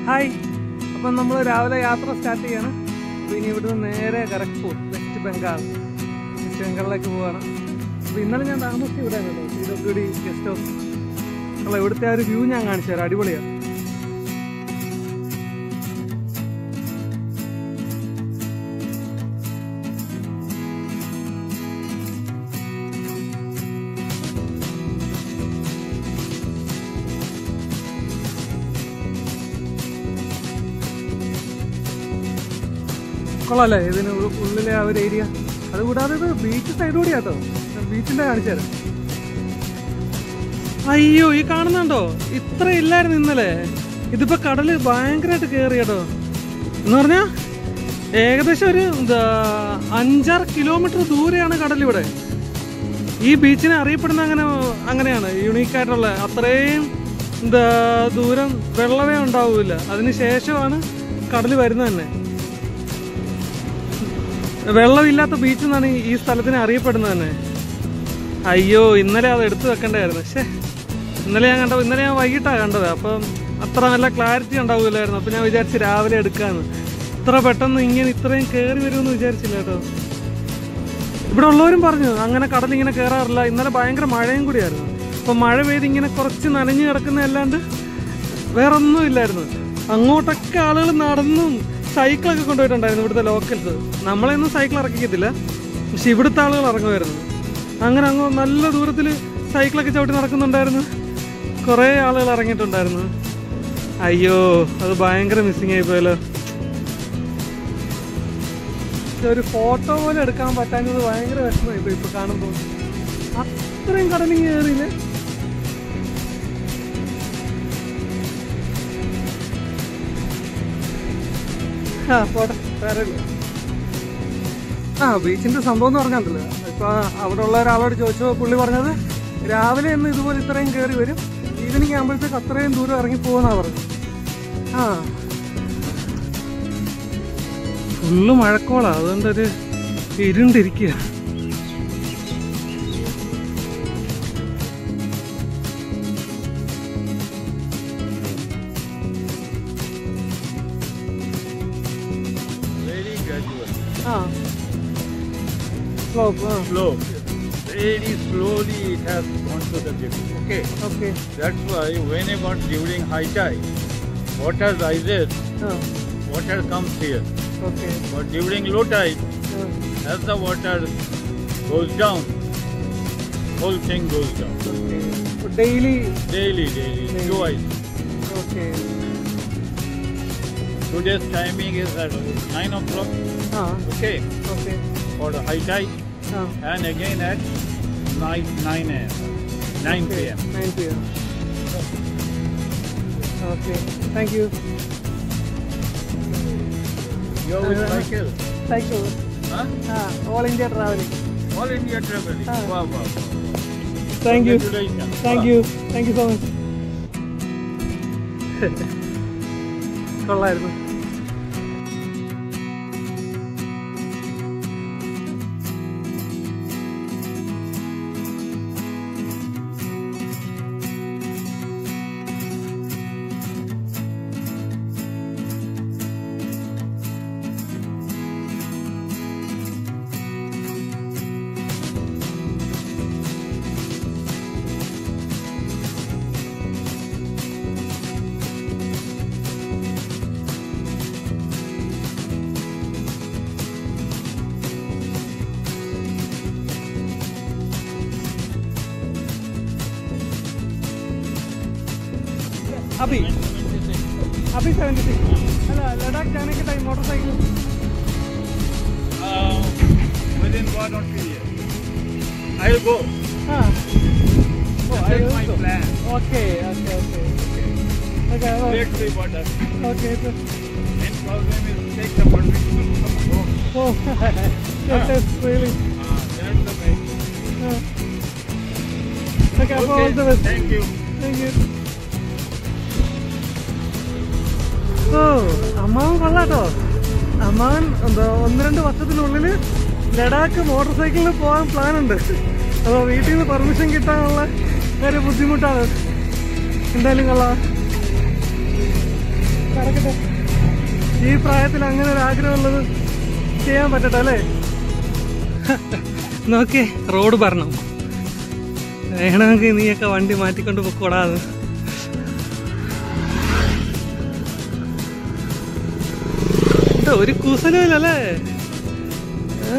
Hi അപ്പം നമ്മൾ രാവിലെ യാത്ര സ്റ്റാർട്ട് ചെയ്യാണ് അപ്പോൾ ഇനി ഇവിടുന്ന് നേരെ ഖരഗ്പൂർ വെസ്റ്റ് ബംഗാൾ വെസ്റ്റ് ബംഗാളിലേക്ക് പോവാണ് അപ്പോൾ ഇന്നലെ ഞാൻ താമസിച്ചു ഇവിടെ കേട്ടോ C W D guest house അല്ല ഇവിടുത്തെ ആ ഒരു വ്യൂ ഞാൻ കാണിച്ചു തരാം അടിപൊളിയാണ് കൊള്ളാല്ലേ ഇതിന് ഉ- ഉള്ളിലെ ആ ഒരു ഏരിയ അതുകൂടാതെ ഇത് ബീച്ച് സൈഡ് കൂടി കേട്ടോ ബീച്ചിന്റെ കാണിച്ചു തരാം അയ്യോ ഈ കാണുന്നുണ്ടോ ഇത്ര ഇല്ലായിരുന്നു ഇന്നലെ ഇതിപ്പോ കടല് ഭയങ്കരമായിട്ട് കയറി കേട്ടോ എന്ന് പറഞ്ഞാ ഏകദേശം ഒരു എന്താ അഞ്ചാറ് കിലോമീറ്റർ ദൂരെയാണ് കടൽ ഇവിടെ ഈ ബീച്ചിനെ അറിയപ്പെടുന്ന അങ്ങനെ അങ്ങനെയാണ് യുണീക്ക് ആയിട്ടുള്ള അത്രയും എന്താ ദൂരം വെള്ളമേ ഉണ്ടാവില്ല അതിന് ശേഷമാണ് കടൽ വരുന്നത് തന്നെ വെള്ളമില്ലാത്ത ബീച്ച് എന്നാണ് ഈ- ഈ സ്ഥലത്തിനെ അറിയപ്പെടുന്നത് തന്നെ അയ്യോ ഇന്നലെ അത് എടുത്തു വെക്കണ്ടായിരുന്നു പക്ഷേ ഇന്നലെ ഞാൻ കണ്ടത് ഇന്നലെ ഞാൻ വൈകിട്ടാണ് കണ്ടത് അപ്പം അത്ര നല്ല ക്ലാരിറ്റി ഉണ്ടാവില്ലായിരുന്നു അപ്പം ഞാൻ വിചാരിച്ച് രാവിലെ എടുക്കാന്ന് ഇത്ര പെട്ടെന്ന് ഇങ്ങനെ ഇത്രയും കയറി വരുമെന്ന് വിചാരിച്ചില്ല കേട്ടോ ഇവിടെ ഉള്ളവരും പറഞ്ഞു അങ്ങനെ കടൽ ഇങ്ങനെ കയറാറില്ല ഇന്നലെ ഭയങ്കര മഴയും കൂടിയായിരുന്നു അപ്പം മഴ പെയ്ത് ഇങ്ങനെ കുറച്ച് നനഞ്ഞു കിടക്കുന്ന അല്ലാണ്ട് വേറെ ഒന്നും ഇല്ലായിരുന്നു അങ്ങോട്ടൊക്കെ ആളുകൾ നടന്നും സൈക്കിളൊക്കെ കൊണ്ടുപോയിട്ടുണ്ടായിരുന്നു ഇവിടുത്തെ ലോക്കൽസ് നമ്മളെയൊന്നും സൈക്കിൾ ഇറക്കിക്കത്തില്ല പക്ഷെ ഇവിടുത്തെ ആളുകൾ ഇറങ്ങുമായിരുന്നു അങ്ങനെ അങ്ങ് നല്ല ദൂരത്തിൽ സൈക്കിളൊക്കെ ചവിട്ടി നടക്കുന്നുണ്ടായിരുന്നു കുറേ ആളുകൾ ഇറങ്ങിയിട്ടുണ്ടായിരുന്നു അയ്യോ അത് ഭയങ്കര മിസ്സിങ് ആയിപ്പോയല്ലോ പക്ഷെ ഒരു ഫോട്ടോ പോലും എടുക്കാൻ പറ്റാഞ്ഞത് ഭയങ്കര വിഷമമായി ഇപ്പൊ ഇപ്പൊ കാണുമ്പോൾ അത്രയും കടലിങ് കയറിയില്ലേ ആ പോട്ടെ സാരമില്ല ആ ബീച്ചിന്റെ സംഭവം എന്ന് പറഞ്ഞിട്ടില്ല ഇപ്പൊ അവിടെ ഉള്ള ഒരാളോട് ചോദിച്ചപ്പോൾ പുള്ളി പറഞ്ഞത് രാവിലെ എന്ന് ഇതുപോലെ ഇത്രയും കയറി വരും ഈവനിങ് ആകുമ്പോഴത്തേക്ക് അത്രയും ദൂരം ഇറങ്ങി പോകുന്നാ പറഞ്ഞു ആ ഫുള്ള് മഴക്കോളാ അതുകൊണ്ടൊരു ഇരുണ്ടിരിക്കുക Very gradual. ആ സ്ലോപ്പ് ആ Slow. Very slowly it has gone to the dip. Okay. Okay That's why whenever during high tide, water rises, ആ water comes here. Okay But during low tide, as the water goes down, whole thing goes down. Okay daily Daily, daily, Daily. twice. Okay Today's timing is at 9 o'clock, ആ okay, okay for the high tide, ആ and again at night 9 a.m. 9 p.m. Nine P M okay thank you You're with Uh, Michael? Thank you Huh? ആ all India traveling All India traveling. Ah. Wow, wow, wow. Thank you Congratulations. Thank you thank you so much കൊള്ളായിരുന്നു अभी अभी seventy six अला लद्दाख जाने के time motorcycle Uh, within one or two years. I'll go. हाँ Oh, This I is will my go. plan. Okay, okay, okay. Okay, oh, Let's see what happens. okay. So, Main problem is take the permission from home. oh, yes, yes, really. Ah, that's the main. Uh, okay, okay. all the best. Thank you. Thank you. ഓ അമ്മാവൻ കൊള്ളാട്ടോ അമ്മാവൻ എന്താ ഒന്ന് രണ്ട് വർഷത്തിനുള്ളിൽ Ladakh motor സൈക്കിളിൽ പോകാൻ പ്ലാൻ ഉണ്ട് അപ്പോൾ വീട്ടിൽ നിന്ന് പെർമിഷൻ കിട്ടാനുള്ള ഒരു ബുദ്ധിമുട്ടാണ് എന്തായാലും കൊള്ളാം നടക്കട്ടെ ഈ പ്രായത്തിൽ അങ്ങനെ ഒരു ആഗ്രഹമുള്ളത് ചെയ്യാൻ പറ്റട്ടെ അല്ലേ നോക്കിയേ റോഡ് പറഞ്ഞു വേണമെങ്കിൽ നീയൊക്കെ വണ്ടി മാറ്റിക്കൊണ്ട് പൊക്കോടാന്ന് എന്താ ഒരു കൂസലും ഇല്ലല്ലേ ആ.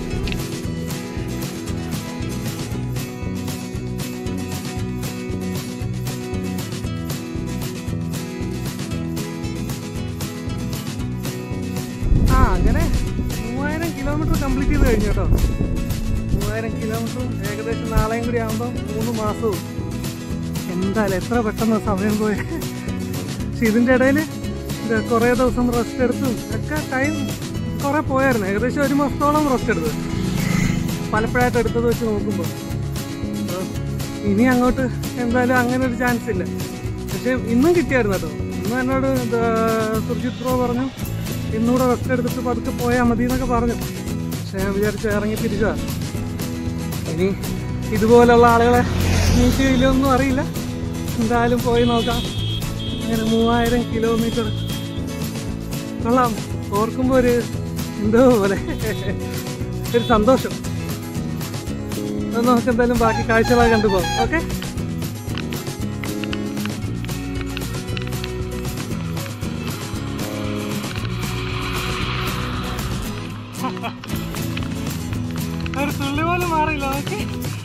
ആ അങ്ങനെ മൂവായിരം കിലോമീറ്റർ കംപ്ലീറ്റ് ചെയ്ത് കഴിഞ്ഞു കേട്ടോ മൂവായിരം കിലോമീറ്ററും ഏകദേശം നാളെയും കൂടി ആകുമ്പോൾ മൂന്ന് മാസവും എന്തായാലും എത്ര പെട്ടെന്ന് സമയം പോയി പക്ഷെ ഇതിൻ്റെ ഇടയിൽ കുറേ ദിവസം റെസ്റ്റ് എടുത്തും ഒക്കെ ടൈം കുറേ പോയായിരുന്നു ഏകദേശം ഒരു മാസത്തോളം റെസ്റ്റ് എടുത്തത് പലപ്പോഴായിട്ട് എടുത്തത് വെച്ച് നോക്കുമ്പോൾ അപ്പോൾ ഇനി അങ്ങോട്ട് എന്തായാലും അങ്ങനെ ഒരു ചാൻസ് ഇല്ല പക്ഷെ ഇന്നും കിട്ടിയായിരുന്നു കേട്ടോ ഇന്ന് എന്നോട് ഇത് സുർജിത് ബ്രോ പറഞ്ഞു ഇന്നുകൂടെ റെസ്റ്റ് എടുത്തിട്ട് പതുക്കെ പോയാൽ മതി എന്നൊക്കെ പറഞ്ഞു പക്ഷെ ഞാൻ വിചാരിച്ചു ഇറങ്ങി തിരിച്ചതാ ഇനി ഇതുപോലുള്ള ആളുകളെ മീറ്റ് ചെയ്യില്ലൊന്നും അറിയില്ല എന്തായാലും പോയി നോക്കാം അങ്ങനെ മൂവായിരം കിലോമീറ്റർ കൊള്ളാം ഓർക്കുമ്പോൾ ഒരു എന്തോ പോലെ ഒരു സന്തോഷം അത് നമുക്ക് എന്തായാലും ബാക്കി കാഴ്ചകളായി കണ്ടുപോകാം ഓക്കെ ഒരു തുള്ളി പോലും മാറിയില്ല ഓക്കെ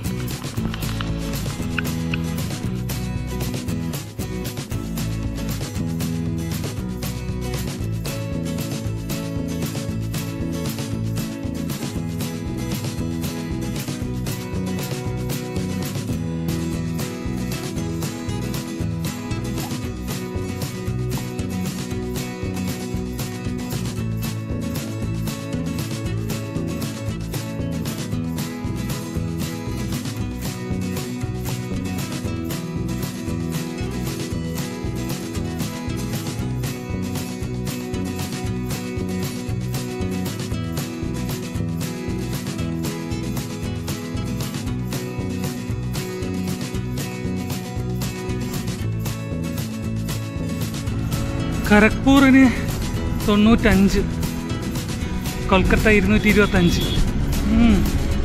ഖരഗ്പൂറിന് തൊണ്ണൂറ്റഞ്ച് കൊൽക്കത്ത ഇരുന്നൂറ്റി ഇരുപത്തഞ്ച് ഉം.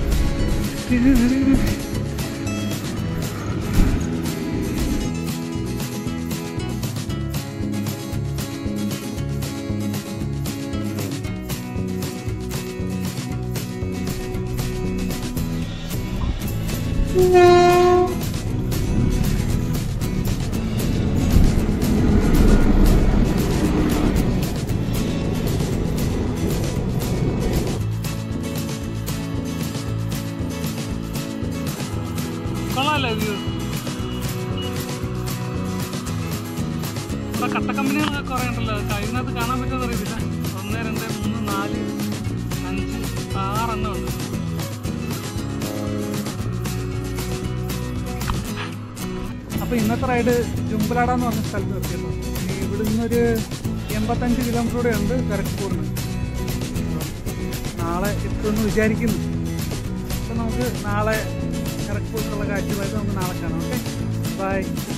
കൊള്ളാമല്ലേ വ്യൂ ഇവിടെ കട്ട കമ്പനികളൊക്കെ കുറേ ഉണ്ടല്ലോ ഇതിനകത്ത് കാണാൻ പറ്റുമെന്ന് അറിയത്തില്ല ഒന്ന് രണ്ട് മൂന്ന് നാല് അഞ്ച് ആറെണ്ണം ഉണ്ട് അപ്പോൾ ഇന്നത്തെ റൈഡ് ജുംബലാട എന്ന് പറഞ്ഞ സ്ഥലത്ത് നിർത്തിയല്ലോ ഇനി ഇവിടെ നിന്നൊരു എൺപത്തഞ്ച് കിലോമീറ്റർ കൂടെ ഉണ്ട് ഖരഗ്പൂറിന് നാളെ എത്തുമെന്ന് വിചാരിക്കുന്നു അപ്പോൾ നമുക്ക് നാളെ ഖരഗ്പൂരിലുള്ള കാഴ്ചകളായിട്ട് നമുക്ക് നാളെ കാണാം ഓക്കെ ബൈ